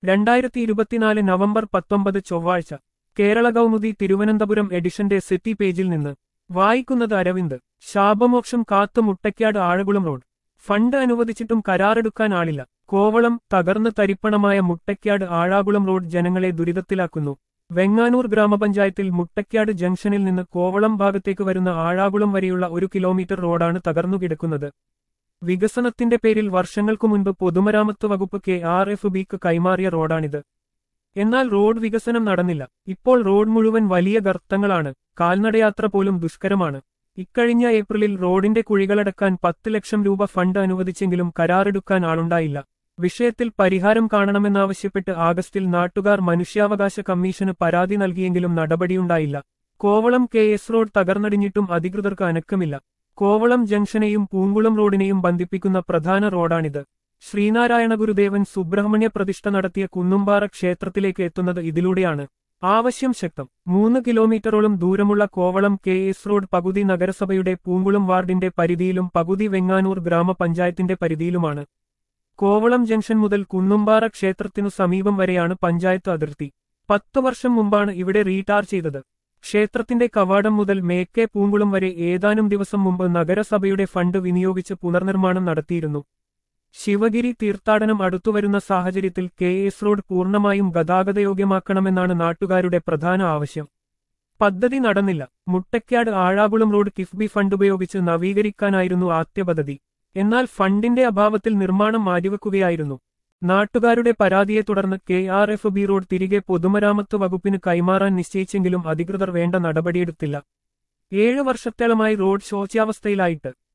രണ്ടായിരത്തി ഇരുപത്തിനാല് നവംബർ പത്തൊമ്പത് ചൊവ്വാഴ്ച കേരള കൗമുദി തിരുവനന്തപുരം എഡിഷന്റെ സിറ്റി പേജിൽ നിന്ന് വായിക്കുന്നത് അരവിന്ദ് ശാപമോക്ഷം കാത്തു മുട്ടയ്ക്കാട് ആഴകുളം റോഡ് ഫണ്ട് അനുവദിച്ചിട്ടും കരാറെടുക്കാൻ ആളില്ല കോവളം തകർന്ന് തരിപ്പണമായ മുട്ടയ്ക്കാട് ആഴാകുളം റോഡ് ജനങ്ങളെ ദുരിതത്തിലാക്കുന്നു വെങ്ങാനൂർ ഗ്രാമപഞ്ചായത്തിൽ മുട്ടയ്ക്കാട് ജംഗ്ഷനിൽ നിന്ന് കോവളം ഭാഗത്തേക്ക് വരുന്ന ആഴാകുളം വരെയുള്ള ഒരു കിലോമീറ്റർ റോഡാണ് തകർന്നുകിടക്കുന്നത് വികസനത്തിന്റെ പേരിൽ വർഷങ്ങൾക്കു മുൻപ് പൊതുമരാമത്ത് വകുപ്പ് കെ ആർ എഫ് ബിക്ക് കൈമാറിയ റോഡാണിത് എന്നാൽ റോഡ് വികസനം നടന്നില്ല ഇപ്പോൾ റോഡ് മുഴുവൻ വലിയ ഗർത്തങ്ങളാണ് കാൽനടയാത്ര പോലും ദുഷ്കരമാണ് ഇക്കഴിഞ്ഞ ഏപ്രിലിൽ റോഡിന്റെ കുഴികളടക്കാൻ പത്ത് ലക്ഷം രൂപ ഫണ്ട് അനുവദിച്ചെങ്കിലും കരാറെടുക്കാൻ ആളുണ്ടായില്ല വിഷയത്തിൽ പരിഹാരം കാണണമെന്നാവശ്യപ്പെട്ട് ആഗസ്റ്റിൽ നാട്ടുകാർ മനുഷ്യാവകാശ കമ്മീഷന് പരാതി നൽകിയെങ്കിലും നടപടിയുണ്ടായില്ല കോവളം കെ എസ് റോഡ് തകർന്നടിഞ്ഞിട്ടും അധികൃതർക്ക് അനക്കമില്ല കോവളം ജംഗ്ഷനെയും പൂങ്കുളം റോഡിനെയും ബന്ധിപ്പിക്കുന്ന പ്രധാന റോഡാണിത് ശ്രീനാരായണ ഗുരുദേവൻ സുബ്രഹ്മണ്യ പ്രതിഷ്ഠ നടത്തിയ കുന്നുംപാറ ക്ഷേത്രത്തിലേക്ക് എത്തുന്നത് ഇതിലൂടെയാണ് ആവശ്യം ശക്തം മൂന്ന് കിലോമീറ്ററോളം ദൂരമുള്ള കോവളം കെ എസ് റോഡ് പകുതി നഗരസഭയുടെ പൂങ്കുളം വാർഡിന്റെ പരിധിയിലും പകുതി വെങ്ങാനൂർ ഗ്രാമപഞ്ചായത്തിന്റെ പരിധിയിലുമാണ് കോവളം ജംഗ്ഷൻ മുതൽ കുന്നുംപാറ ക്ഷേത്രത്തിനു സമീപം വരെയാണ് പഞ്ചായത്ത് അതിർത്തി പത്തു വർഷം മുമ്പാണ് ഇവിടെ റീടാർ ചെയ്തത് ക്ഷേത്രത്തിന്റെ കവാടം മുതൽ മേക്കെ പൂങ്കുളം വരെ ഏതാനും ദിവസം മുമ്പ് നഗരസഭയുടെ ഫണ്ട് വിനിയോഗിച്ച് പുനർനിർമ്മാണം നടത്തിയിരുന്നു ശിവഗിരി തീർത്ഥാടനം അടുത്തുവരുന്ന സാഹചര്യത്തിൽ കെ എസ് റോഡ് പൂർണ്ണമായും ഗതാഗതയോഗ്യമാക്കണമെന്നാണ് നാട്ടുകാരുടെ പ്രധാന ആവശ്യം പദ്ധതി നടന്നില്ല Muttakkad Azhakulam road KIIFB fund ഉപയോഗിച്ച് നവീകരിക്കാനായിരുന്നു ആദ്യ പദ്ധതി എന്നാൽ ഫണ്ടിന്റെ അഭാവത്തിൽ നിർമ്മാണം മാറ്റിവെക്കുകയായിരുന്നു നാട്ടുകാരുടെ പരാതിയെ തുടർന്ന് K R F B road തിരികെ പൊതുമരാമത്ത് വകുപ്പിന് കൈമാറാൻ നിശ്ചയിച്ചെങ്കിലും അധികൃതർ വേണ്ട നടപടിയെടുത്തില്ല ഏഴു വർഷത്തോളമായി റോഡ് ശോച്യാവസ്ഥയിലായിട്ട്